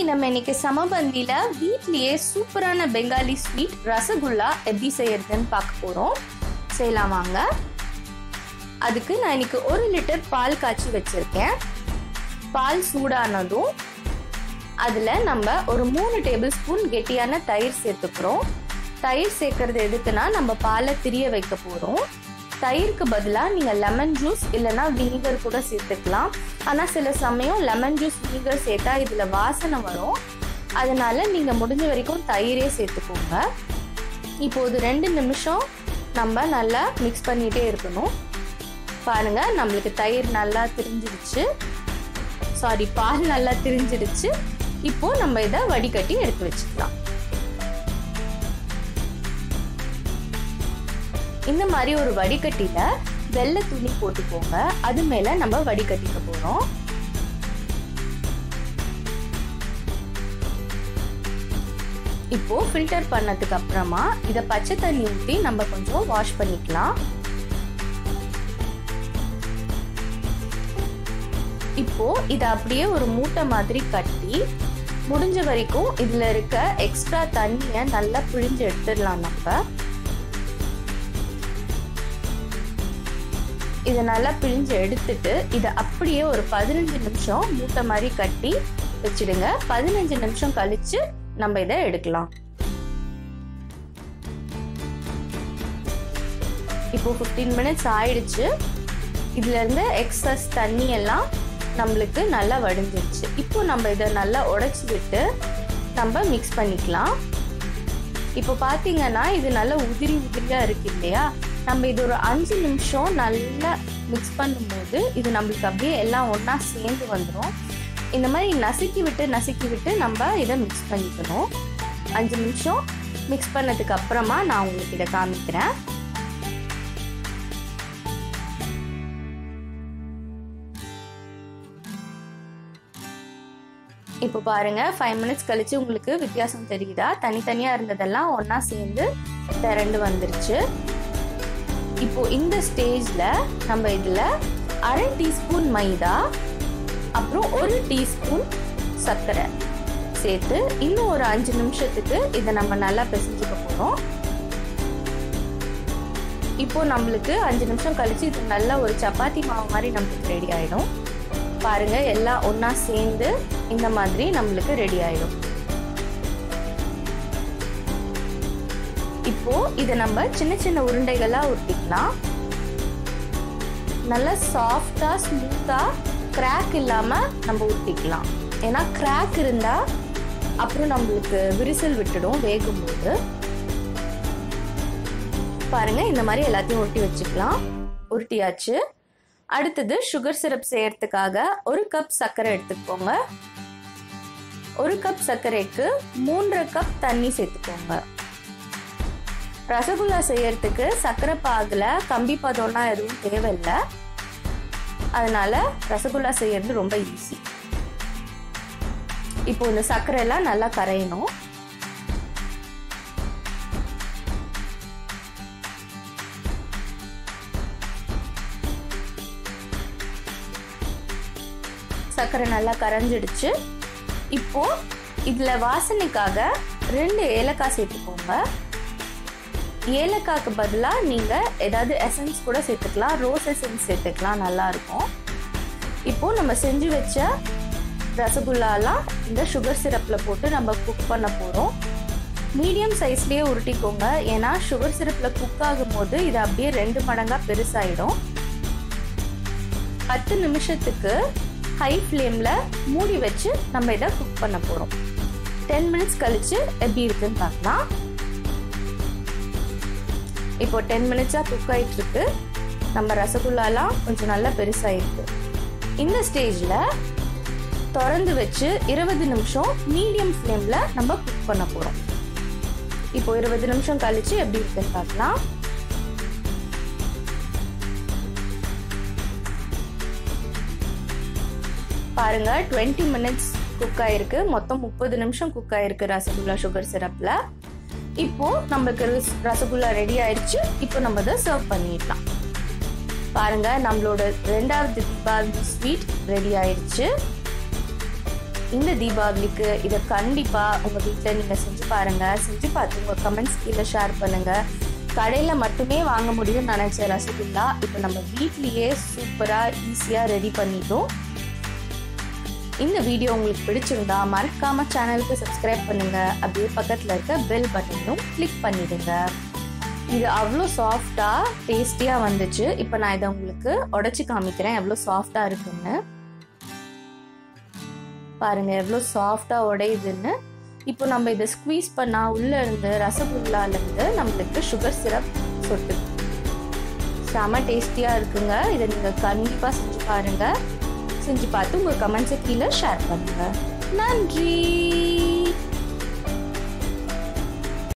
நம்ம இன்னைக்கு சமபந்தியில வீட்லயே சூப்பரான பெங்காலி ஸ்வீட் ரசகுல்லா எப்படி செய்யறதுன்னு பார்க்க போறோம் செய்யலாம் வாங்க அதுக்கு நான் இன்னைக்கு ஒரு லிட்டர் பால் காய்ச்சி வச்சிருக்கேன் பால் சூடானதும் அதுல நம்ம ஒரு மூணு டேபிள் ஸ்பூன் கெட்டியான தயிர் சேர்த்துக்கிறோம் தயிர் சேர்க்கறது எதுக்குன்னா நம்ம பாலை திரிய வைக்க போறோம் தயிருக்கு பதிலாக நீங்கள் லெமன் ஜூஸ் இல்லைன்னா வினிகர் கூட சேர்த்துக்கலாம் ஆனால் சில சமயம் லெமன் ஜூஸ் வினிகர் சேர்த்தா இதில் வாசனை வரும் அதனால நீங்கள் முடிஞ்ச வரைக்கும் தயிரே சேர்த்துக்கோங்க இப்போது ரெண்டு நிமிஷம் நம்ம நல்லா மிக்ஸ் பண்ணிகிட்டே இருக்கணும் பாருங்க நம்மளுக்கு தயிர் நல்லா திரிஞ்சிடுச்சு சாரி பால் நல்லா திரிஞ்சிடுச்சு இப்போ நம்ம இதை வடிகட்டி எடுத்து வச்சுக்கலாம் இந்த மாதிரி ஒரு வடிகட்டில வெள்ளை துணி போட்டுக்கோங்க அது மேல நம்ம வடிகட்டிக்க போறோம் இப்போ ஃபில்டர் பண்ணதுக்கு அப்புறமா இத பச்சை தண்ணி ஊற்றி நம்ம கொஞ்சம் வாஷ் பண்ணிக்கலாம் இப்போ இதை அப்படியே ஒரு மூட்டை மாதிரி கட்டி முடிஞ்ச வரைக்கும் இதுல இருக்க எக்ஸ்ட்ரா தண்ணியை நல்லா பிழிஞ்சு எடுத்துடலாம் நம்ம இதை நல்லா பிழிஞ்சு எடுத்துட்டு இதை அப்படியே ஒரு பதினஞ்சு நிமிஷம் மூட்டை மாதிரி கட்டி வச்சிடுங்க பதினஞ்சு நிமிஷம் கழிச்சு நம்ம இதை எடுக்கலாம் இப்போ ஃபிஃப்டீன் மினிட்ஸ் ஆயிடுச்சு இதுல இருந்து எக்ஸஸ் தண்ணி எல்லாம் நம்மளுக்கு நல்லா வடிஞ்சிருச்சு இப்போ நம்ம இதை நல்லா உடைச்சி விட்டு நம்ம மிக்ஸ் பண்ணிக்கலாம் இப்போ பார்த்தீங்கன்னா இது நல்லா உதிரி உதிரியா இருக்கு இல்லையா நம்ம இது ஒரு அஞ்சு நிமிஷம் நல்லா மிக்ஸ் பண்ணும்போது இது நம்மளுக்கு அப்படியே எல்லாம் ஒன்றா சேர்ந்து வந்துடும் இந்த மாதிரி நசுக்கி விட்டு நசுக்கி விட்டு நம்ம இதை மிக்ஸ் பண்ணிக்கணும் அஞ்சு நிமிஷம் மிக்ஸ் பண்ணதுக்கு அப்புறமா நான் உங்களுக்கு இதை காமிக்கிறேன் இப்போ பாருங்க ஃபைவ் மினிட்ஸ் கழிச்சு உங்களுக்கு வித்தியாசம் தெரியுதா தனித்தனியா இருந்ததெல்லாம் ஒன்னா சேர்ந்து திரண்டு வந்துருச்சு இப்போ இந்த ஸ்டேஜ்ல நம்ம இதுல அரை டீஸ்பூன் மைதா அப்புறம் ஒரு டீஸ்பூன் சர்க்கரை சேர்த்து இன்னும் ஒரு அஞ்சு நிமிஷத்துக்கு இதை நம்ம நல்லா பிசைஞ்சுக்க போறோம் இப்போ நம்மளுக்கு அஞ்சு நிமிஷம் கழிச்சு இது நல்ல ஒரு சப்பாத்தி மாவு மாதிரி நம்மளுக்கு ரெடி ஆயிடும் பாருங்க எல்லாம் ஒன்னா சேர்ந்து இந்த மாதிரி நம்மளுக்கு ரெடி ஆயிடும் இப்போ இதை நம்ம சின்ன சின்ன உருண்டைகளா உருட்டிக்கலாம் நல்லா சாஃப்டா ஸ்மூத்தா கிராக் இல்லாம நம்ம உருட்டிக்கலாம் ஏன்னா கிராக் இருந்தா அப்புறம் நம்மளுக்கு விரிசல் விட்டுடும் வேகும் போது பாருங்க இந்த மாதிரி எல்லாத்தையும் உருட்டி வச்சுக்கலாம் உருட்டியாச்சு அடுத்தது சுகர் சிரப் செய்யறதுக்காக ஒரு கப் சர்க்கரை எடுத்துக்கோங்க ஒரு கப் சர்க்கரைக்கு மூன்றரை கப் தண்ணி சேர்த்துக்கோங்க ரசகுல்லா செய்யறதுக்கு சர்க்கரை பாகுல கம்பி பதம்லாம் எதுவும் தேவையில்லை அதனால ரசகுல்லா செய்யறது ரொம்ப ஈஸி இப்போ இந்த சர்க்கரை எல்லாம் நல்லா கரையணும் சர்க்கரை நல்லா கரைஞ்சிடுச்சு இப்போ இதுல வாசனைக்காக ரெண்டு ஏலக்காய் சேர்த்துக்கோங்க ஏலக்காய்க்கு பதிலாக நீங்க ஏதாவது எசன்ஸ் கூட சேர்த்துக்கலாம் ரோஸ் எசன்ஸ் சேர்த்துக்கலாம் நல்லா இருக்கும் இப்போ நம்ம செஞ்சு வச்ச ரசகுல்லாலாம் இந்த சுகர் சிரப்பில் போட்டு நம்ம குக் பண்ண போகிறோம் மீடியம் சைஸ்லேயே உருட்டிக்கோங்க ஏன்னா சுகர் சிரப்பில் குக் ஆகும்போது இது அப்படியே ரெண்டு மடங்காக பெருசாயிடும் பத்து நிமிஷத்துக்கு ஹை ஃப்ளேமில் மூடி வச்சு நம்ம இதை குக் பண்ண போகிறோம் டென் மினிட்ஸ் கழிச்சு எப்படி இருக்குன்னு பார்க்கலாம் இப்போ டென் மினிட்ஸாக குக் ஆகிட்டு இருக்கு நம்ம ரசகுல்லாலாம் கொஞ்சம் நல்லா பெருசாயிருக்கு இந்த ஸ்டேஜில் திறந்து வச்சு இருபது நிமிஷம் மீடியம் ஃப்ளேமில் நம்ம குக் பண்ண போகிறோம் இப்போ இருபது நிமிஷம் கழிச்சு எப்படி இருக்குன்னு பார்க்கலாம் பாருங்க டுவெண்ட்டி மினிட்ஸ் குக் ஆயிருக்கு மொத்தம் முப்பது நிமிஷம் குக் ஆயிருக்கு ரசகுல்லா சுகர் சிரப்ல இப்போ நம்மளுக்கு ரசகுல்லா ரெடி ஆயிடுச்சு இப்போ நம்ம இதை சர்வ் பண்ணிடலாம் பாருங்க நம்மளோட ரெண்டாவது தீபாவளி ஸ்வீட் ரெடி ஆயிடுச்சு இந்த தீபாவளிக்கு இதை கண்டிப்பாக உங்கள் வீட்டில் நீங்கள் செஞ்சு பாருங்கள் செஞ்சு பார்த்து உங்கள் கமெண்ட்ஸ் கீழே ஷேர் பண்ணுங்கள் கடையில் மட்டுமே வாங்க முடியும்னு நினச்ச ரசகுல்லா இப்போ நம்ம வீட்லேயே சூப்பராக ஈஸியாக ரெடி பண்ணிட்டோம் இந்த வீடியோ உங்களுக்கு பிடிச்சிருந்தா மறக்காம சேனலுக்கு சப்ஸ்கிரைப் பண்ணுங்க அப்படியே பக்கத்தில் இருக்க பெல் பட்டனையும் கிளிக் பண்ணிடுங்க இது அவ்வளோ சாஃப்டாக டேஸ்டியாக வந்துச்சு இப்போ நான் இதை உங்களுக்கு உடச்சி காமிக்கிறேன் எவ்வளோ சாஃப்டாக இருக்குன்னு பாருங்க எவ்வளோ சாஃப்டாக உடையுதுன்னு இப்போ நம்ம இதை ஸ்குவீஸ் பண்ணால் உள்ளே இருந்து ரசகுல்லாலேருந்து நம்மளுக்கு சுகர் சிரப் சொட்டு செம டேஸ்டியாக இருக்குங்க இதை நீங்கள் கண்டிப்பாக செஞ்சு பாருங்கள் செஞ்சு பார்த்து உங்கள் கமெண்ட்ஸை கீழே ஷேர் பண்ணுங்கள் நன்றி